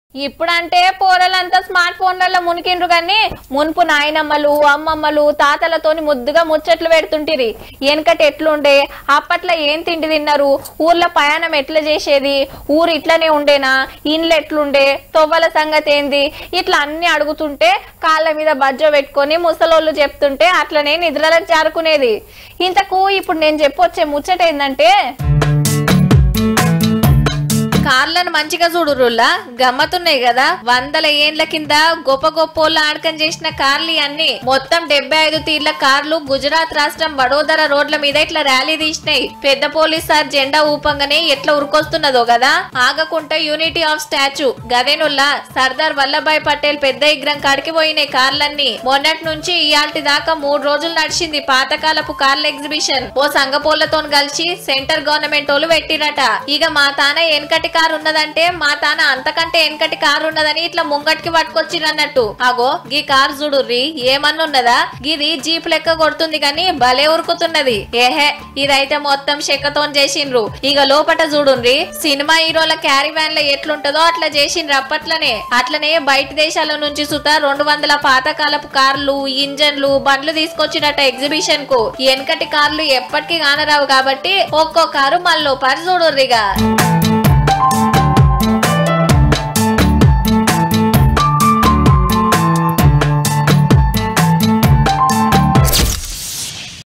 ఇప్పుడంటే పోరలంతా స్మార్ట్ ఫోన్లలో మునికిండ్రు గాని మున్పు నాయనమ్మలు అమ్మమ్మలు తాతలతోని ముద్దుగా ముచ్చట్లు పెడుతుంటిరి వెనకటి ఎట్లుండే అప్పట్లో ఏం తిండి తిన్నారు ఊర్లో ప్రయాణం ఎట్లా చేసేది ఊరు ఇట్లనే ఉండేనా ఇండ్లు ఎట్లుండే తొవ్వల సంగతి ఏంది ఇట్లా అన్ని అడుగుతుంటే కాళ్ళ మీద బజ్జో పెట్టుకొని ముసలోళ్ళు చెప్తుంటే అట్లనే నిద్రలకు జారుకునేది ఇంతకు ఇప్పుడు నేను చెప్పొచ్చే ముచ్చట ఏంటంటే కార్లను మంచిగా చూడురుల్లా గమ్మతున్నాయి కదా వందల ఏండ్ల కింద గొప్ప గొప్పోళ్ళు ఆడకం చేసిన కార్లు అన్ని మొత్తం డెబ్బై ఐదు తీర్ల కార్లు గుజరాత్ రాష్ట్రం వడోదర రోడ్ల మీద ఇట్లా ర్యాలీ తీసినాయి పెద్ద పోలీస్ సార్ జెండా ఊపంగానే ఎట్లా ఉరుకొస్తున్నదో కదా ఆగకుంటే యూనిటీ ఆఫ్ స్టాచ్యూ గదేనుల్లా సర్దార్ వల్లభాయ్ పటేల్ పెద్ద విగ్రహం కాడికి పోయినాయి కార్లన్నీ మొన్నటి నుంచి ఇయాల్టి దాకా మూడు రోజులు నడిచింది పాతకాలపు కార్ల ఎగ్జిబిషన్ ఓ సంగపోళ్లతో కలిసి సెంటర్ గవర్నమెంట్ వాళ్ళు పెట్టిరట ఇక మా తాన వెనకటి కారు ఉన్నదంటే మా తాన అంతకంటే వెనకటి కారు ఉన్నదని ఇట్లా ముంగటికి పట్టుకొచ్చిరన్నట్టు అగో గీ కారు చూడుర్రి ఏమన్నున్నదా గిది జీప్ లెక్క కొడుతుంది కానీ భలే ఉరుకుతున్నది ఏహే ఇదైతే మొత్తం చెక్కతో చేసిండ్రు ఇక లోపట చూడుండ్రి సినిమా హీరోల క్యారీ వ్యాన్ లో ఎట్లుంటదో అట్లా చేసిండ్రు అప్పట్లనే అట్లనే బయట దేశాల నుంచి సుతా రెండు వందల పాతకాలపు కార్లు ఇంజన్లు బండ్లు తీసుకొచ్చినట్ట ఎగ్జిబిషన్ కు వెనకటి కార్లు ఎప్పటికీ కానరావు కాబట్టి ఒక్కో కారు మళ్ళీ పరి చూడుర్రిగా